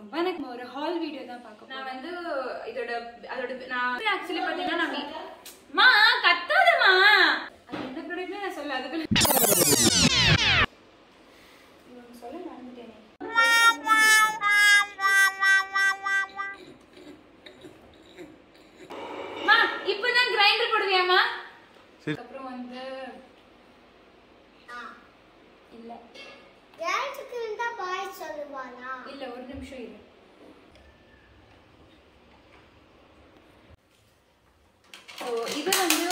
எல்லாருக்கும் வணக்கம் ஒரு ஹால் வீடியோ தான் பார்க்க நான் வந்து இதோட அதோட நான் ஆக்சுவலி பாத்தீங்கன்னா நான் வீ- மா கத்தாதம்மா அது என்ன ப்ராடக்ட்னு நான் சொல்ல அதுக்குள்ள போறோம் சொல்ல மறந்துட்டேனே மா இப்பதான் கிரைண்டர் போடுவியாமா அப்புறம் வந்து இல்ல யாருக்கு இருந்தா பாய் சொல்லுவானா இல்ல ஒரு நிமிஷம் இரு ஸோ இது வந்து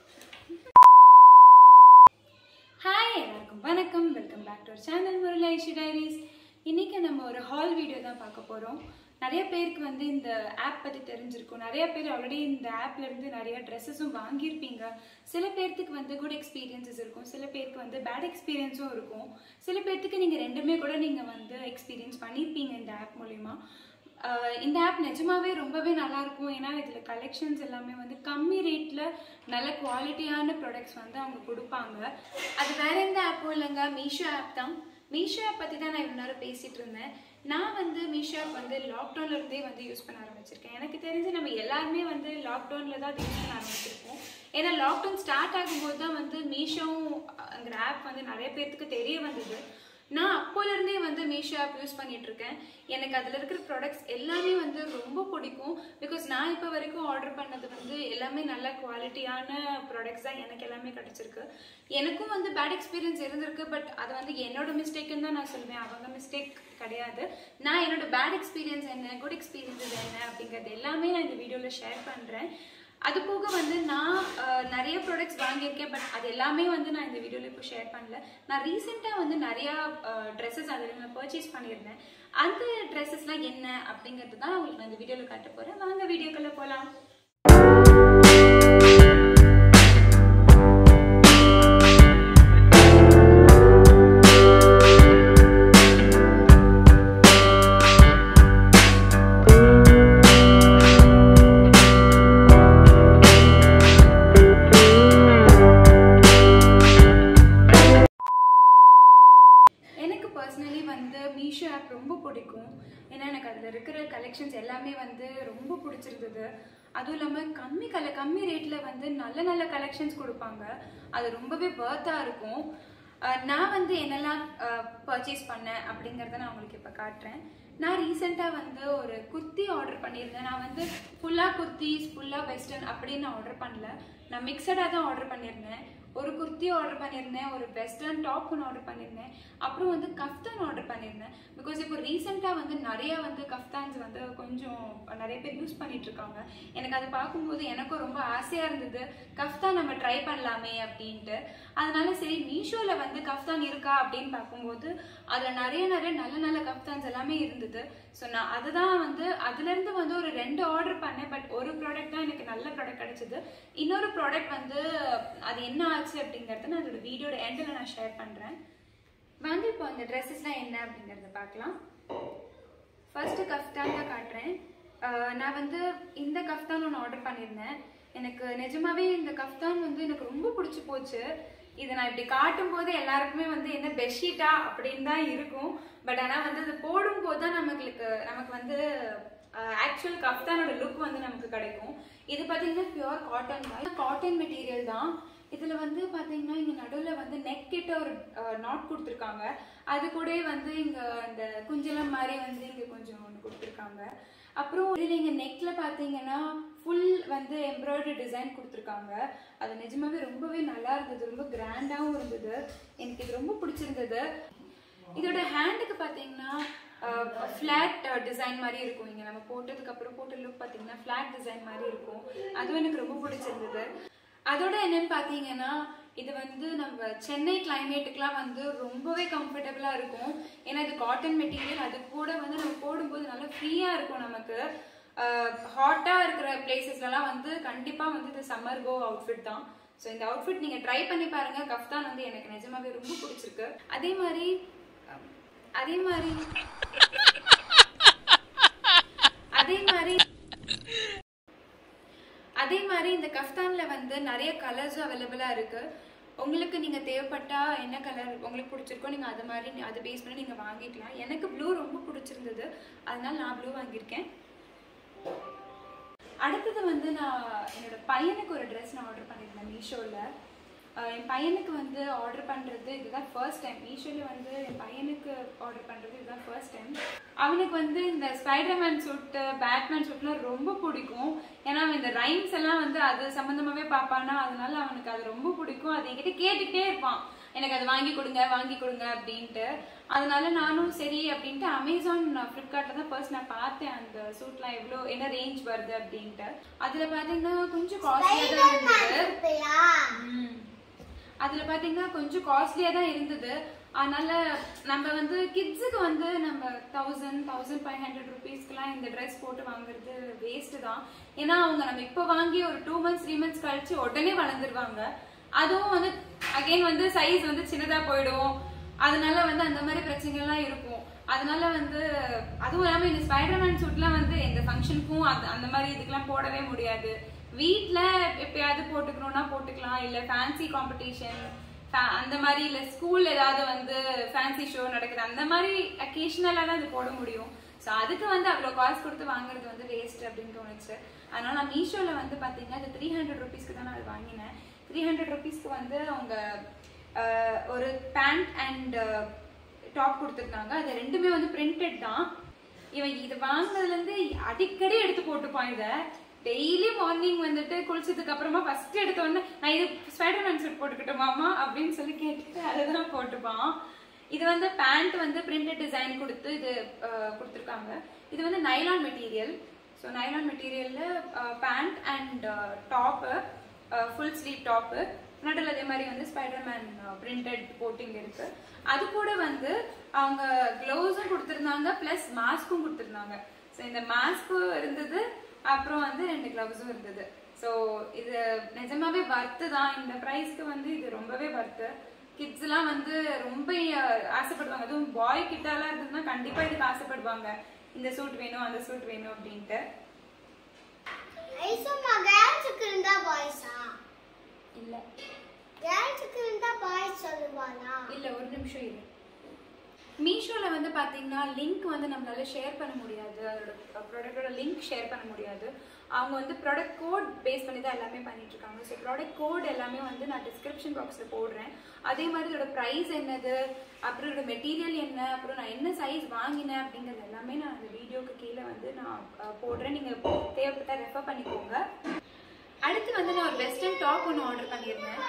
ஹாய் எல்லாருக்கும் வணக்கம் welcome back to channel Murali Aishi diaries இன்னைக்கு நம்ம ஒரு ஹால் வீடியோ தான் பார்க்க போகிறோம் நிறைய பேருக்கு வந்து இந்த ஆப் பற்றி தெரிஞ்சிருக்கும் நிறைய பேர் ஆல்ரெடி இந்த ஆப்ல இருந்து நிறைய ட்ரெஸ்ஸஸும் வாங்கியிருப்பீங்க சில பேர்த்துக்கு வந்து குட் எக்ஸ்பீரியன்சஸ் இருக்கும் சில பேருக்கு வந்து பேட் எக்ஸ்பீரியன்ஸும் இருக்கும் சில பேர்த்துக்கு நீங்கள் ரெண்டுமே கூட நீங்கள் வந்து எக்ஸ்பீரியன்ஸ் பண்ணியிருப்பீங்க இந்த ஆப் மூலிமா ஆஹ் இந்த ஆப் நிஜமாவே ரொம்பவே நல்லா இருக்கும் ஏன்னா இதில் கலெக்ஷன்ஸ் எல்லாமே வந்து கம்மி ரேட்டில் நல்ல குவாலிட்டியான ப்ராடக்ட்ஸ் வந்து அவங்க கொடுப்பாங்க அது வேற எந்த ஆப்பும் இல்லைங்க மீஷோ ஆப் தான் மீஷோ ஆப் பற்றி தான் நான் இவ்வளோ நேரம் பேசிகிட்டு இருந்தேன் நான் வந்து மீஷோ ஆப் வந்து லாக்டவுன்ல இருந்தே வந்து யூஸ் பண்ண ஆரம்பிச்சிருக்கேன் எனக்கு தெரிஞ்சு நம்ம எல்லாருமே வந்து லாக்டவுனில் தான் யூஸ் பண்ண ஆரம்பிச்சிருக்கோம் ஏன்னா லாக்டவுன் ஸ்டார்ட் ஆகும்போது தான் வந்து மீஷோங்கிற ஆப் வந்து நிறைய பேர்த்துக்கு தெரிய வந்தது நான் அப்போலேருந்தே வந்து மீஷோ ஆப் யூஸ் பண்ணிட்டு இருக்கேன் எனக்கு அதில் இருக்கிற ப்ராடக்ட்ஸ் எல்லாமே வந்து ரொம்ப பிடிக்கும் பிகாஸ் நான் இப்போ வரைக்கும் ஆர்டர் பண்ணது வந்து எல்லாமே நல்ல குவாலிட்டியான ப்ராடக்ட்ஸ் தான் எனக்கு எல்லாமே கிடச்சிருக்கு எனக்கும் வந்து பேட் எக்ஸ்பீரியன்ஸ் இருந்திருக்கு பட் அது வந்து என்னோட மிஸ்டேக்குன்னு தான் நான் சொல்லுவேன் அவங்க மிஸ்டேக் கிடையாது நான் என்னோட பேட் எக்ஸ்பீரியன்ஸ் என்ன குட் எக்ஸ்பீரியன்ஸஸ் என்ன அப்படிங்கிறது எல்லாமே நான் இந்த வீடியோவில் ஷேர் பண்ணுறேன் அது போக வந்து நான் அஹ், நிறைய ப்ராடக்ட்ஸ் வாங்கியிருக்கேன் பட் அது எல்லாமே வந்து நான் இந்த வீடியோவில் இப்போ ஷேர் பண்ணல நான் ரீசெண்டாக வந்து நிறையா ட்ரெஸ்ஸஸ் அதில் நான் பர்ச்சேஸ் பண்ணியிருந்தேன் அந்த ட்ரெஸ்ஸஸ்லாம் என்ன அப்படிங்கிறது தான் உங்களுக்கு நான் இந்த வீடியோவில் காட்ட போகிறேன் வாங்க வீடியோக்குள்ளே போகலாம் எனக்கு பர்சனலி வந்து மீஷோ ஆப் ரொம்ப பிடிக்கும் ஏன்னா எனக்கு அதில் இருக்கிற கலெக்ஷன்ஸ் எல்லாமே வந்து ரொம்ப பிடிச்சிருந்தது அதுவும் இல்லாமல் கம்மி கல கம்மி ரேட்டில் வந்து நல்ல நல்ல கலெக்ஷன்ஸ் கொடுப்பாங்க அது ரொம்பவே ஒர்த்தாக இருக்கும் அஹ் நான் வந்து என்னெல்லாம் பர்ச்சேஸ் பண்ணேன் அப்படிங்கிறத நான் உங்களுக்கு இப்போ காட்டுறேன் நான் ரீசெண்டாக வந்து ஒரு குர்த்தி ஆர்டர் பண்ணியிருந்தேன் நான் வந்து ஃபுல்லாக குர்த்திஸ் ஃபுல்லாக வெஸ்டர்ன் அப்படின்னு நான் ஆர்டர் பண்ணல நான் மிக்சடாக தான் ஆர்டர் பண்ணியிருந்தேன் ஒரு குர்த்தி ஆர்டர் பண்ணியிருந்தேன் ஒரு வெஸ்டர்ன் டாப் ஒன்று ஆர்டர் பண்ணியிருந்தேன் அப்புறம் வந்து கஃப்தான் ஆர்டர் பண்ணியிருந்தேன் பிகாஸ் இப்போ ரீசெண்டாக வந்து நிறைய வந்து கஃப்தான்ஸ் வந்து கொஞ்சம் நிறைய பேர் யூஸ் பண்ணிட்டு இருக்காங்க எனக்கு அதை பார்க்கும்போது எனக்கும் ரொம்ப ஆசையாக இருந்தது கஃப்தான் நம்ம ட்ரை பண்ணலாமே அப்படின்ட்டு அதனால சரி மீஷோவில் வந்து கஃப்தான் இருக்கா அப்படின்னு பார்க்கும்போது அதில் நிறைய நிறைய நல்ல நல்ல கஃப்தான்ஸ் எல்லாமே இருந்தது ஸோ நான் அதுதான் வந்து அதுலேருந்து வந்து ஒரு ரெண்டு ஆர்டர் பண்ணேன் பட் ஒரு ப்ராடக்ட் தான் எனக்கு நல்ல ப்ராடக்ட் கிடைச்சது இன்னொரு ப்ராடக்ட் வந்து அது என்ன ஆச்சு அப்படிங்கிறத நான் அதோட வீடியோட எண்டில் நான் ஷேர் பண்ணுறேன் வாங்க இப்போ அந்த ட்ரெஸ்ஸஸ்லாம் என்ன அப்படிங்கிறத பார்க்கலாம் ஃபர்ஸ்ட் கஃப்தான் தான் காட்டுறேன் அஹ் நான் வந்து இந்த கஃப்தான் ஒன்று ஆர்டர் பண்ணியிருந்தேன் எனக்கு நிஜமாவே இந்த கஃப்தான் வந்து எனக்கு ரொம்ப பிடிச்சி போச்சு இதை நான் இப்படி காட்டும் போது எல்லாருக்குமே வந்து என்ன பெட்ஷீட்டா அப்படின்னு தான் இருக்கும் பட் ஆனால் வந்து அது போடும்போது தான் நமக்கு நமக்கு வந்து ஆக்சுவல் கஃப்தானோட லுக் வந்து நமக்கு கிடைக்கும் இது பார்த்தீங்கன்னா பியூர் காட்டன் தான் காட்டன் மெட்டீரியல் தான் இதில் வந்து பார்த்தீங்கன்னா இங்கே நடுவில் வந்து நெக் கிட்ட ஒரு நாட் கொடுத்துருக்காங்க அது கூடவே வந்து இங்கே இந்த குஞ்சலம் மாதிரி வந்து இங்கே கொஞ்சம் ஒன்று கொடுத்துருக்காங்க அப்புறம் இதில் இங்கே நெக்கில் பார்த்தீங்கன்னா ஃபுல் வந்து எம்ப்ராய்டரி டிசைன் கொடுத்துருக்காங்க அது நிஜமாவே ரொம்பவே நல்லா இருந்தது ரொம்ப கிராண்டாகவும் இருந்தது எனக்கு இது ரொம்ப பிடிச்சிருந்தது இதோட ஹேண்டுக்கு பார்த்தீங்கன்னா ஃப்ளாட் டிசைன் மாதிரி இருக்கும் இங்கே நம்ம போட்டதுக்கு அப்புறம் போட்ட லுக் பார்த்தீங்கன்னா ஃப்ளாட் டிசைன் மாதிரி இருக்கும் அதுவும் எனக்கு ரொம்ப பிடிச்சிருந்தது அதோட என்னன்னு பார்த்தீங்கன்னா இது வந்து நம்ம சென்னை கிளைமேட்டுக்குலாம் வந்து ரொம்பவே கம்ஃபர்டபுளாக இருக்கும் ஏன்னா இது காட்டன் மெட்டீரியல் அது கூட வந்து நம்ம போடும்போது நல்லா ஃப்ரீயாக இருக்கும் நமக்கு ஹாட்டாக இருக்கிற பிளேசஸ்லலாம் வந்து கண்டிப்பாக வந்து இது சம்மர் கோ அவுட்ஃபிட் தான் ஸோ இந்த அவுட்ஃபிட் நீங்கள் ட்ரை பண்ணி பாருங்கள் கஃப்தான் வந்து எனக்கு நிஜமாவே ரொம்ப பிடிச்சிருக்கு அதே மாதிரி அஹ், அதே மாதிரி அதே மாதிரி அதே மாதிரி இந்த கஃப்தான்ல வந்து நிறைய கலர்ஸும் அவைலபிளா இருக்கு உங்களுக்கு நீங்கள் தேவைப்பட்டா என்ன கலர் உங்களுக்கு பிடிச்சிருக்கோ நீங்கள் அது மாதிரி நீ- அதை பேஸ் பண்ணி நீங்கள் வாங்கிக்கலாம் எனக்கு ப்ளூ ரொம்ப பிடிச்சிருந்தது அதனால நான் ப்ளூ வாங்கியிருக்கேன் அடுத்தது வந்து நான் என்னோட பையனுக்கு ஒரு ட்ரெஸ் நான் ஆர்டர் பண்ணியிருந்தேன் மீஷோவில் என் பையனுக்கு வந்து ஆர்டர் பண்ணுறது இதுதான் ஃபர்ஸ்ட் டைம் மீஷோவில் வந்து என் பையனுக்கு ஆர்டர் பண்ணுறது இதுதான் ஃபர்ஸ்ட் டைம் அவனுக்கு வந்து இந்த ஸ்பைடர்மேன் சூட்டு பேட்மேன் சூட்லாம் ரொம்ப பிடிக்கும் ஏன்னா அவன் இந்த ரைம்ஸ் எல்லாம் வந்து அது சம்மந்தமாகவே பார்ப்பானா அதனால அவனுக்கு அது ரொம்ப பிடிக்கும் அது என்கிட்ட கேட்டுக்கிட்டே இருப்பான் எனக்கு அது வாங்கி கொடுங்க வாங்கி கொடுங்க அப்படின்ட்டு அதனால நானும் சரி அப்படின்ட்டு அமேசான் ஃப்ளிப்கார்ட்டில் தான் ஃபர்ஸ்ட் நான் பார்த்தேன் அந்த சூட்லாம் எவ்வளோ என்ன ரேஞ்ச் வருது அப்படின்ட்டு அதில் பார்த்தீங்கன்னா கொஞ்சம் காஸ்ட்லியாக தான் இருந்தது இருப்பியா ம். அதுல பாத்தீங்கன்னா கொஞ்சம் காஸ்ட்லியா தான் இருந்தது அதனால நம்ம வந்து கிட்ஸுக்கு வந்து நம்ம தௌசண்ட் தௌசண்ட் ஃபைவ் ஹண்ட்ரட் ருபீஸ்க்குலாம் இந்த ட்ரெஸ் போட்டு வாங்குறது வேஸ்ட் தான் ஏன்னா அவங்க நம்ம இப்போ வாங்கி ஒரு டூ மந்த்ஸ் த்ரீ மந்த்ஸ் கழிச்சு உடனே வளர்ந்துருவாங்க அதுவும் வந்து அகைன் வந்து சைஸ் வந்து சின்னதா போயிடும் அதனால வந்து அந்த மாதிரி பிரச்சனைகள்லாம் இருக்கும் அதனால வந்து அதுவும் இல்லாம இந்த ஸ்பைடர்மேன் சூட்லாம் வந்து எந்த ஃபங்க்ஷனுக்கும் அது அந்த மாதிரி இதுக்கெல்லாம் போடவே முடியாது வீட்ல எப்பயாவது போட்டுக்கணும்னா போட்டுக்கலாம் இல்ல ஃபேன்சி காம்படிஷன் அந்த மாதிரி இல்ல ஸ்கூல் ஏதாவது வந்து ஃபேன்சி ஷோ நடக்குது அந்த மாதிரி அக்கேஷனலா தான் இது போட முடியும் ஸோ அதுக்கு வந்து அவ்வளோ காசு கொடுத்து வாங்குறது வந்து வேஸ்ட் அப்படின்னு தோணுச்சு அதனால நான் மீஷோவில் வந்து பார்த்தீங்கன்னா இது த்ரீ ஹண்ட்ரட் ருபீஸ்க்கு தான் நான் அது வாங்கினேன் த்ரீ ஹண்ட்ரட் ருபீஸ்க்கு வந்து அவங்க அஹ், ஒரு பேண்ட் அண்ட் டாப் கொடுத்துருந்தாங்க அது ரெண்டுமே வந்து பிரிண்டட் தான் இவன் இது வாங்கினதுல இருந்து அடிக்கடி எடுத்து போட்டுப்பான் இத டெய்லி மார்னிங் வந்துட்டு குளிச்சதுக்கு அப்புறமா ஃபர்ஸ்ட் எடுத்த உடனே நான் இது ஸ்பைடர்மேன் சூட் போட்டுக்கிட்டோமாமா அப்படின்னு சொல்லி கேட்டுட்டு அதை தான் போட்டுப்பான் இது வந்து பேண்ட் வந்து பிரிண்டட் டிசைன் கொடுத்து இது அஹ், கொடுத்திருக்காங்க இது வந்து நைலான் மெட்டீரியல் ஸோ நைலான் மெட்டீரியலில் pant and top full sleeve top நடுவில் அதே மாதிரி வந்து ஸ்பைடர்மேன் பிரிண்டட் கோட்டிங் இருக்கு அது கூட வந்து அவங்க க்ளவுஸும் கொடுத்துருந்தாங்க ப்ளஸ் மாஸ்க்கும் கொடுத்துருந்தாங்க ஸோ இந்த மாஸ்க்கும் இருந்தது அப்புறம் வந்து ரெண்டு க்ளவுஸும் இருந்தது ஸோ இது நிஜமாவே வர்த்து தான் இந்த ப்ரைஸ்க்கு வந்து இது ரொம்பவே வர்த்து கிட்ஸ் எல்லாம் வந்து ரொம்ப அஹ், ஆசைப்படுவாங்க அதுவும் பாய் கிட்டாலாம் இருந்ததுன்னா கண்டிப்பா இதுக்கு ஆசைப்படுவாங்க இந்த சூட் வேணும் அந்த சூட் வேணும் அப்படின்ட்டு ஐசுமா கேர்ள்ஸுக்கு இருந்தா பாய்ஸா இல்ல கேர்ள்ஸுக்கு இருந்தா பாய்ஸ் சொல்லுவானா இல்ல ஒரு நிமிஷம் இரு மீஷோல வந்து பாத்தீங்கன்னா லிங்க் வந்து நம்மளால ஷேர் பண்ண முடியாது அதோட ப்ராடக்டோட லிங்க் ஷேர் பண்ண முடியாது அவங்க வந்து ப்ராடக்ட் கோட் பேஸ் பண்ணி தான் எல்லாமே பண்ணிட்டு இருக்காங்க ஸோ ப்ராடக்ட் கோட் எல்லாமே வந்து நான் டிஸ்கிரிப்ஷன் பாக்ஸில் போடுறேன் அதே மாதிரி இதோட ப்ரைஸ் என்னது அப்புறம் இதோட மெட்டீரியல் என்ன அப்புறம் நான் என்ன சைஸ் வாங்கினேன் அப்படிங்கிறது எல்லாமே நான் அந்த வீடியோக்கு கீழே வந்து நான் அஹ், போடுறேன் நீங்கள் தேவைப்பட்டா ரெஃபர் பண்ணிக்கோங்க அடுத்து வந்து நான் ஒரு வெஸ்டர்ன் டாப் ஒன்று ஆர்டர் பண்ணியிருந்தேன்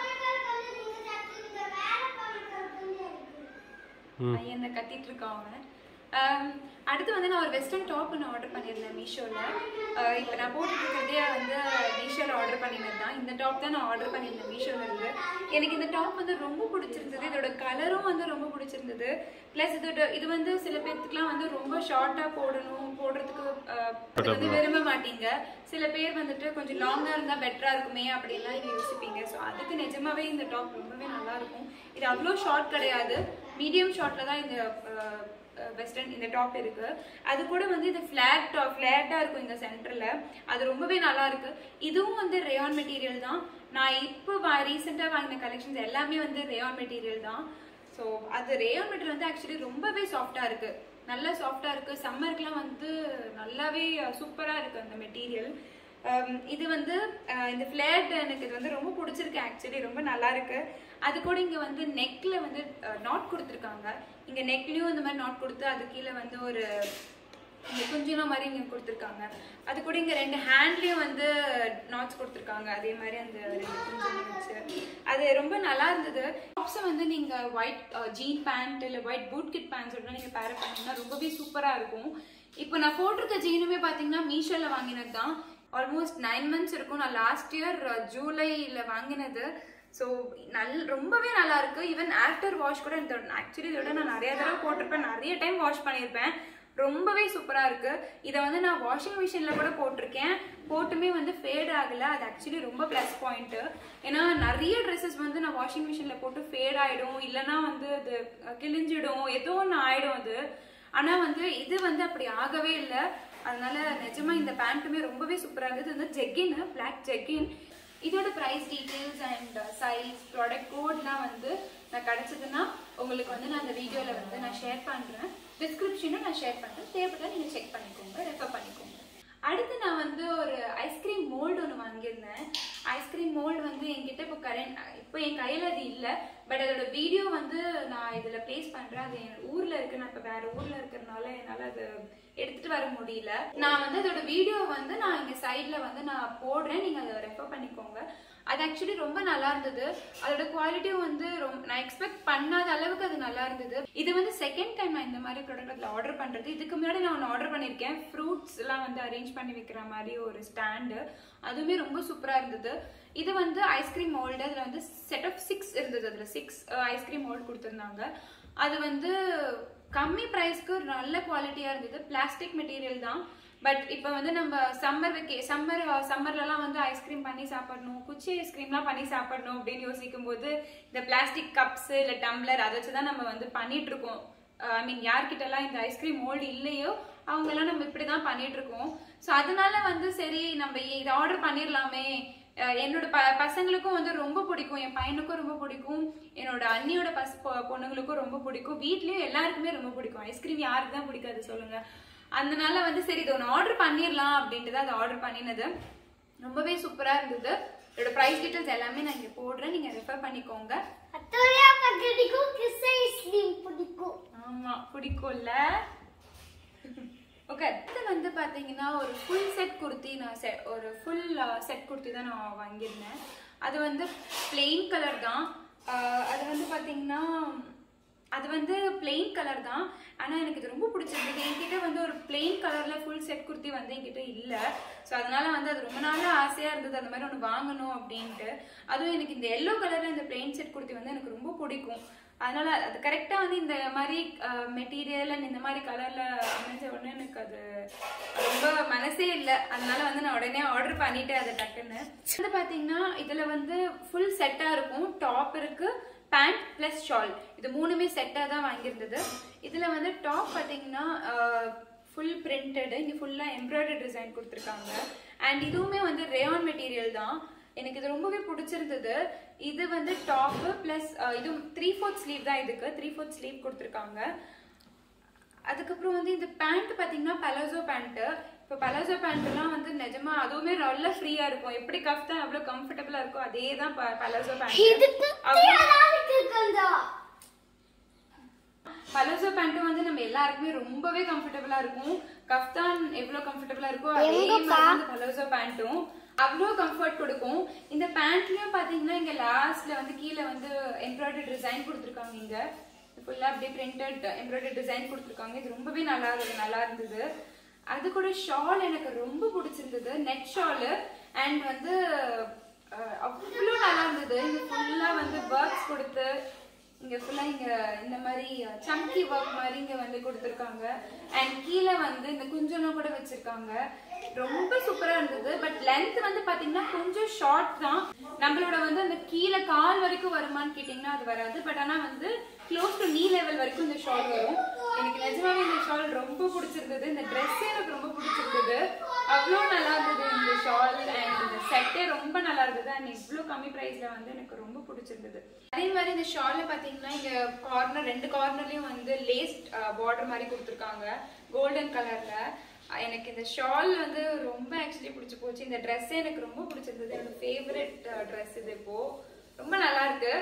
பையன் தான் கத்திட்டு இருக்கான் அவன் ஆம், அடுத்து வந்து நான் ஒரு வெஸ்டர்ன் டாப் ஒன்று ஆர்டர் பண்ணியிருந்தேன் மீஷோவில் இப்போ நான் போட்டுட்டு இருக்கிறதே வந்து மீஷோவில் ஆர்டர் பண்ணினது தான் இந்த டாப் தான் நான் ஆர்டர் பண்ணியிருந்தேன் மீஷோவில் இருந்து எனக்கு இந்த டாப் வந்து ரொம்ப பிடிச்சிருந்தது இதோட கலரும் வந்து ரொம்ப பிடிச்சிருந்தது ப்ளஸ் இதோட இது வந்து சில பேர்த்துக்குலாம் வந்து ரொம்ப ஷார்ட்டாக போடணும் போடுறதுக்கு அஹ், அது வந்து விரும்ப மாட்டீங்க சில பேர் வந்துட்டு கொஞ்சம் லாங்காக இருந்தால் பெட்டராக இருக்குமே அப்படின்லாம் நீங்க யோசிப்பீங்க ஸோ அதுக்கு நிஜமாவே இந்த டாப் ரொம்பவே நல்லா இருக்கும் இது அவ்வளோ ஷார்ட் கிடையாது மீடியம் ஷார்ட்ல தான் இந்த வெஸ்டர்ன் இந்த டாப் இருக்கு அது கூட வந்து இது ஃபிளாட் டாப் ஃபிளாட்டா இருக்கும் இந்த சென்டர்ல அது ரொம்பவே நல்லா இருக்கு இதுவும் வந்து ரேயான் மெட்டீரியல் தான் நான் இப்போ ரீசெண்டா வாங்கின கலெக்ஷன்ஸ் எல்லாமே வந்து ரேயான் மெட்டீரியல் தான் ஸோ அது ரேயான் மெட்டீரியல் வந்து ஆக்சுவலி ரொம்பவே சாஃப்டா இருக்கு நல்லா சாஃப்டா இருக்கு சம்மருக்குலாம் வந்து நல்லாவே சூப்பரா இருக்கு அந்த மெட்டீரியல் Um, இது வந்து uh, இந்த ஃபிளேட் எனக்கு இது வந்து ரொம்ப பிடிச்சிருக்கு ஆக்சுவலி ரொம்ப நல்லா இருக்கு அது கூட இங்க வந்து நெக்ல வந்து நாட் கொடுத்துருக்காங்க இங்க நெக்லயும் இந்த மாதிரி நாட் கொடுத்து அது கீழே வந்து ஒரு இங்க குஞ்சின மாதிரி இங்க கொடுத்துருக்காங்க அது கூட இங்க ரெண்டு ஹேண்ட்லயும் வந்து நாட்ஸ் கொடுத்துருக்காங்க அதே மாதிரி அந்த ரெண்டு குஞ்சு வச்சு அது ரொம்ப நல்லா இருந்தது டாப்ஸை வந்து நீங்க ஒயிட் ஜீன் பேண்ட் இல்ல ஒயிட் பூட் கிட் பேண்ட்ஸோட நீங்க பேர் பண்ணீங்கன்னா ரொம்பவே சூப்பரா இருக்கும் இப்போ நான் போட்டிருக்க ஜீனுமே பாத்தீங்கன்னா மீஷோல வாங்கினது தான் ஆல்மோஸ்ட் நைன் மந்த்ஸ் இருக்கும் நான் லாஸ்ட் இயர் ஜூலைல வாங்கினது ஸோ நல் ரொம்பவே நல்லா இருக்கு ஈவன் ஆஃப்டர் வாஷ் கூட இந்த ஆக்சுவலி இதோட நான் நிறைய தடவை போட்டிருப்பேன் நிறைய டைம் வாஷ் பண்ணியிருப்பேன் ரொம்பவே சூப்பரா இருக்கு இதை வந்து நான் வாஷிங் மிஷின்ல கூட போட்டிருக்கேன் போட்டுமே வந்து ஃபேட் ஆகல அது ஆக்சுவலி ரொம்ப ப்ளஸ் பாயிண்ட் ஏன்னா நிறைய ட்ரெஸ்ஸஸ் வந்து நான் வாஷிங் மிஷின்ல போட்டு ஃபேட் ஆயிடும் இல்லைன்னா வந்து அது அஹ், கிழிஞ்சிடும் ஏதோ ஒன்று ஆயிடும் அது ஆனா வந்து இது வந்து அப்படி ஆகவே இல்லை அதனால நிஜமா இந்த பேண்ட்டுமே ரொம்பவே சூப்பரா இருந்தது இது வந்து ஜெக்கின் பிளாக் ஜெக்கின் இதோட price details and size product கோட்லாம் வந்து நான் கிடைச்சதுன்னா உங்களுக்கு வந்து நான் அந்த வீடியோவில் வந்து நான் ஷேர் பண்ணுறேன் டிஸ்கிரிப்ஷனும் நான் ஷேர் பண்ணுறேன் தேவைப்பட்டால் நீங்கள் செக் பண்ணிக்கோங்க ரெஃபர் பண்ணிக்கோங்க அடுத்து நான் வந்து ஒரு ஐஸ்கிரீம் மோல்டு ஒன்று வாங்கியிருந்தேன் ஐஸ்கிரீம் மோல்டு வந்து என்கிட்ட இப்போ கரண்ட் இப்போ என் கையில் அது இல்லை பட் அதோட வீடியோ வந்து நான் இதில் ப்ளேஸ் பண்ணுறேன் அது என் ஊரில் இருக்கு நான் இப்போ வேற ஊரில் இருக்கிறதுனால என்னால் அது எடுத்துட்டு வர முடியல நான் வந்து அதோட வீடியோ வந்து நான் இங்கே சைடில் வந்து நான் போடுறேன் நீங்கள் அதை ரெஃபர் பண்ணிக்கோங்க அது ஆக்சுவலி ரொம்ப நல்லா இருந்தது அதோட குவாலிட்டியும் வந்து ரொம்ப நான் எக்ஸ்பெக்ட் பண்ணாத அளவுக்கு அது நல்லா இருந்தது இது வந்து செகண்ட் டைம் நான் இந்த மாதிரி ப்ராடக்ட் அதில் ஆர்டர் பண்ணுறது இதுக்கு முன்னாடி நான் ஒன்று ஆர்டர் பண்ணியிருக்கேன் ஃப்ரூட்ஸ் எல்லாம் வந்து அரேஞ்ச் பண்ணி வைக்கிற மாதிரி ஒரு ஸ்டாண்டு அதுவுமே ரொம்ப சூப்பராக இருந்தது இது வந்து ஐஸ்கிரீம் மோல்டு அதில் வந்து செட் ஆஃப் சிக்ஸ் இருந்தது அதில் சிக்ஸ் ஐஸ்கிரீம் மோல்டு கொடுத்துருந்தாங்க அது வந்து கம்மி ப்ரைஸ்க்கு நல்ல குவாலிட்டியாக இருந்தது பிளாஸ்டிக் மெட்டீரியல் தான் பட் இப்போ வந்து நம்ம சம்மர் வெக்கே சம்மர் சம்மர்லலாம் வந்து ஐஸ்கிரீம் பண்ணி சாப்பிடணும் குச்சி ஐஸ்கிரீம்லாம் பண்ணி சாப்பிடணும் அப்படின்னு யோசிக்கும் போது இந்த பிளாஸ்டிக் கப்ஸ் இல்லை டம்ளர் அதை வச்சு தான் நம்ம வந்து பண்ணிட்டு இருக்கோம் ஐ மீன் யார்கிட்டலாம் இந்த ஐஸ்கிரீம் மோல்டு இல்லையோ அவங்கெல்லாம் நம்ம இப்படி தான் பண்ணிட்டு இருக்கோம் ஸோ அதனால வந்து சரி நம்ம இதை ஆர்டர் பண்ணிடலாமே அஹ் என்னோட ப பசங்களுக்கும் வந்து ரொம்ப பிடிக்கும் என் பையனுக்கும் ரொம்ப பிடிக்கும் என்னோட அண்ணியோட பஸ் பொ- பொண்ணுங்களுக்கும் ரொம்ப பிடிக்கும் வீட்லயும் எல்லாருக்குமே ரொம்ப பிடிக்கும் ஐஸ்கிரீம் யாருக்கு தான் பிடிக்காது சொல்லுங்க அதனால வந்து சரி இது ஒன்று ஆர்டர் பண்ணிடலாம் அப்படின்ட்டு தான் அதை ஆர்டர் பண்ணினது ரொம்பவே சூப்பரா இருந்தது இதோட ப்ரைஸ் டீட்டெயில்ஸ் எல்லாமே நான் இங்கே போடுறேன் நீங்க ரெஃபர் பண்ணிக்கோங்க அத்தோரியா பிடிக்கும் கிஸ் ஐஸ்கிரீம் பிடிக்கும் ஆமா பிடிக்கும்ல ஓகே இது வந்து பாத்தீங்கன்னா ஒரு ஃபுல் செட் குர்த்தி நான் செ ஒரு ஃபுல் செட் குர்த்தி தான் நான் வாங்கியிருந்தேன் அது வந்து பிளெயின் கலர் தான் ஆஹ் அது வந்து பாத்தீங்கன்னா அது வந்து பிளெயின் கலர் தான் ஆனால் எனக்கு இது ரொம்ப பிடிச்சிருந்தது என்கிட்ட வந்து ஒரு பிளெயின் கலரில் ஃபுல் செட் குர்த்தி வந்து என்கிட்ட இல்லை ஸோ அதனால வந்து அது ரொம்ப நாளாக ஆசையாக இருந்தது அந்த மாதிரி ஒன்று வாங்கணும் அப்படின்ட்டு அதுவும் எனக்கு இந்த எல்லோ கலரில் இந்த பிளெயின் செட் குர்த்தி வந்து எனக்கு ரொம்ப பிடிக்கும் அதனால அது கரெக்டாக வந்து இந்த மாதிரி மெட்டீரியல் அண்ட் இந்த மாதிரி கலரில் அமைஞ்ச உடனே எனக்கு அது ரொம்ப மனசே இல்லை அதனால வந்து நான் உடனே ஆர்டர் பண்ணிட்டேன் அதை டக்குன்னு வந்து பார்த்தீங்கன்னா இதில் வந்து ஃபுல் செட்டாக இருக்கும் டாப் இருக்கு பேண்ட் ப்ளஸ் ஷால் இது மூணுமே செட்டாக தான் வாங்கியிருந்தது இதில் வந்து டாப் பார்த்தீங்கன்னா ஃபுல் பிரிண்டடு இங்கே ஃபுல்லாக எம்ப்ராய்டரி டிசைன் கொடுத்துருக்காங்க அண்ட் இதுவுமே வந்து ரேயான் மெட்டீரியல் தான் எனக்கு இது ரொம்பவே பிடிச்சிருந்தது இது வந்து டாப்பு ப்ளஸ் இது த்ரீ ஃபோர்த் ஸ்லீவ் தான் இதுக்கு த்ரீ ஃபோர்த் ஸ்லீவ் கொடுத்துருக்காங்க அதுக்கப்புறம் வந்து இந்த பேண்ட் பார்த்தீங்கன்னா பலாசோ பேண்ட்டு இப்போ பலாசோ பேண்ட்லாம் வந்து நிஜமா அதுவுமே நல்ல ஃப்ரீயா இருக்கும் எப்படி கஃப்தான் எவ்வளோ கம்ஃபர்டபுளா இருக்கோ அதே தான் பலாசோ இதுக்கு பேண்ட் யாருக்கு இருக்குதா பலாசோ பேண்ட்டும் வந்து நம்ம எல்லாருக்குமே ரொம்பவே கம்ஃபர்டபுளா இருக்கும் கஃப்தான் எவ்வளவு கம்ஃபர்டபுளா இருக்கோ அதே மாதிரி வந்து பலாசோ பேண்ட்டும் அவ்வளோ கம்ஃபர்ட் கொடுக்கும் இந்த பேண்ட்லயும் பாத்தீங்கன்னா இங்க லாஸ்ட்ல வந்து கீழே வந்து எம்ப்ராய்டரி டிசைன் கொடுத்துருக்காங்க இங்க ஃபுல்லா அப்படியே பிரிண்டட் எம்ப்ராய்டரி டிசைன் கொடுத்துருக்காங்க இது ரொம்பவே நல்லா இருந்தது நல்லா இருந்தது அது கூட ஷால் எனக்கு ரொம்ப பிடிச்சிருந்தது நெட் ஷாலு அண்ட் வந்து அஹ், அவ்வளோ நல்லா இருந்தது இது ஃபுல்லா வந்து ஒர்க்ஸ் கொடுத்து இங்க ஃபுல்லா இங்க இந்த மாதிரி சம்கி ஒர்க் மாதிரி இங்க வந்து கொடுத்துருக்காங்க அண்ட் கீழே வந்து இந்த குஞ்செல்லாம் கூட வச்சிருக்காங்க ரொம்ப சூப்பரா இருந்தது பட் லென்த் வந்து பாத்தீங்கன்னா கொஞ்சம் ஷார்ட் தான் நம்மளோட வந்து அந்த கீழே கால் வரைக்கும் வருமான்னு கேட்டீங்கன்னா அது வராது பட் ஆனா வந்து க்ளோஸ் டு நீ லெவல் வரைக்கும் இந்த ஷால் வரும் எனக்கு நிஜமாவே இந்த ஷால் ரொம்ப பிடிச்சிருந்தது இந்த ட்ரெஸ்ஸே எனக்கு ரொம்ப பிடிச்சிருந்தது அவ்வளோ நல்லா இருந்தது இந்த ஷால் அண்ட் இந்த செட்டே ரொம்ப நல்லா இருந்தது அண்ட் இவ்வளோ கம்மி ப்ரைஸ்ல வந்து எனக்கு ரொம்ப பிடிச்சிருந்தது அதே மாதிரி இந்த ஷால்ல பாத்தீங்கன்னா இங்க கார்னர் ரெண்டு கார்னர்லயும் வந்து லேஸ் பார்டர் மாதிரி கொடுத்துருக்காங்க கோல்டன் கலர்ல எனக்கு இந்த ஷால் வந்து ரொம்ப ஆக்சுவலி பிடிச்சி போச்சு இந்த ட்ரெஸ்ஸே எனக்கு ரொம்ப பிடிச்சிருந்தது என்னோட ஃபேவரட் ட்ரெஸ் இது இப்போ ரொம்ப நல்லா இருக்கு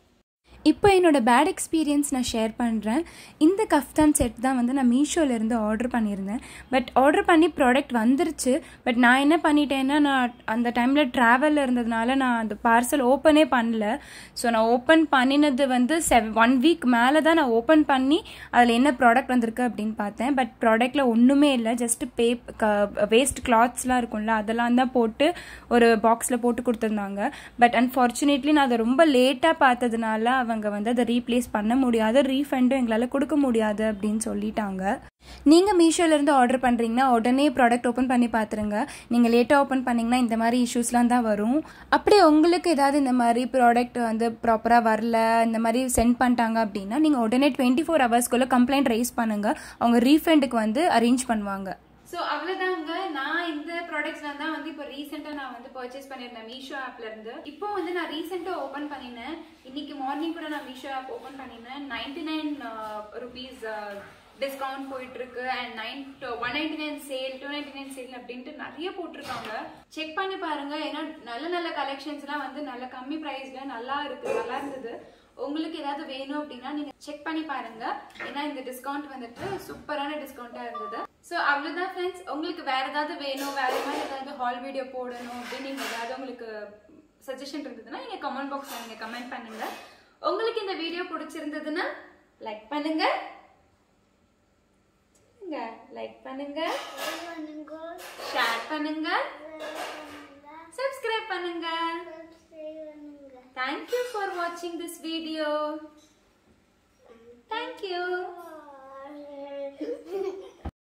இப்போ என்னோட பேட் எக்ஸ்பீரியன்ஸ் நான் ஷேர் பண்ணுறேன் இந்த கஃப்தான் செட் தான் வந்து நான் மீஷோலேருந்து ஆர்டர் பண்ணியிருந்தேன் பட் ஆர்டர் பண்ணி ப்ராடக்ட் வந்துருச்சு பட் நான் என்ன பண்ணிட்டேன்னா நான் அந்த டைமில் ட்ராவலில் இருந்ததுனால நான் அந்த பார்சல் ஓப்பனே பண்ணல ஸோ நான் ஓப்பன் பண்ணினது வந்து செவ் ஒன் வீக் மேலே தான் நான் ஓப்பன் பண்ணி அதில் என்ன ப்ராடக்ட் வந்திருக்கு அப்படின்னு பார்த்தேன் பட் ப்ராடக்ட்டில் ஒன்றுமே இல்லை ஜஸ்ட் பேப் வேஸ்ட் கிளாத்ஸ்லாம் இருக்கும்ல அதெல்லாம் தான் போட்டு ஒரு பாக்ஸில் போட்டு கொடுத்துருந்தாங்க பட் அன்ஃபார்ச்சுனேட்லி நான் அதை ரொம்ப லேட்டாக பார்த்ததுனால அவங்க வந்து அதை ரீப்ளேஸ் பண்ண முடியாது ரீஃபண்டும் எங்களால் கொடுக்க முடியாது அப்படின்னு சொல்லிட்டாங்க நீங்கள் மீஷோலேருந்து ஆர்டர் பண்ணுறீங்கன்னா உடனே ப்ராடக்ட் ஓப்பன் பண்ணி பார்த்துருங்க நீங்கள் லேட்டாக ஓப்பன் பண்ணிங்கன்னா இந்த மாதிரி இஷ்யூஸ்லாம் தான் வரும் அப்படியே உங்களுக்கு ஏதாவது இந்த மாதிரி ப்ராடக்ட் வந்து ப்ராப்பராக வரல இந்த மாதிரி சென்ட் பண்ணிட்டாங்க அப்படின்னா நீங்கள் உடனே டுவெண்ட்டி ஃபோர் ஹவர்ஸ்க்குள்ளே கம்ப்ளைண்ட் ரைஸ் பண்ணுங்கள் அவங்க ரீஃபண்டுக்கு வந்து அரேஞ்ச் பண்ணுவாங்க ஸோ அவ்வளோதாங்க நான் இந்த ப்ராடக்ட்ஸ்லாம் தான் வந்து இப்போ ரீசெண்டாக நான் வந்து பர்ச்சேஸ் பண்ணியிருந்தேன் மீஷோ ஆப்ல இருந்து இப்போ வந்து நான் ரீசெண்டாக ஓப்பன் பண்ணினேன் இன்னைக்கு மார்னிங் கூட நான் மீஷோ ஆப் ஓப்பன் பண்ணினேன் நைன்டி நைன் ருபீஸ் டிஸ்கவுண்ட் போயிட்டு இருக்கு and nine one ninety nine sale two ninety nine sale அப்படின்ட்டு நிறைய போட்டிருக்காங்க செக் பண்ணி பாருங்க ஏன்னா நல்ல நல்ல கலெக்ஷன்ஸ்லாம் வந்து நல்ல கம்மி ப்ரைஸ்ல நல்லா இருக்கு நல்லா இருந்தது உங்களுக்கு ஏதாவது வேணும் அப்படின்னா நீங்க செக் பண்ணி பாருங்க ஏன்னா இந்த டிஸ்கவுண்ட் வந்துட்டு சூப்பரான டிஸ்கவுண்டா இருந்தது ஸோ அவ்வளவுதான் ஃப்ரெண்ட்ஸ் உங்களுக்கு வேற ஏதாவது வேணும் வேற மாதிரி ஏதாவது ஹால் வீடியோ போடணும் அப்படின்னு நீங்க ஏதாவது உங்களுக்கு சஜஷன் இருந்ததுன்னா நீங்க கமெண்ட் பாக்ஸ்ல நீங்க கமெண்ட் பண்ணுங்க உங்களுக்கு இந்த வீடியோ பிடிச்சிருந்ததுன்னா லைக் பண்ணுங்க லைக் பண்ணுங்க பண்ணுங்க ஷேர் பண்ணுங்க பண்ணுங்க சப்ஸ்கிரைப் பண்ணுங்க சப்ஸ்கிரைப் பண்ணுங்க தேங்க் யூ ஃபார் வாட்சிங் this video thank you Bye.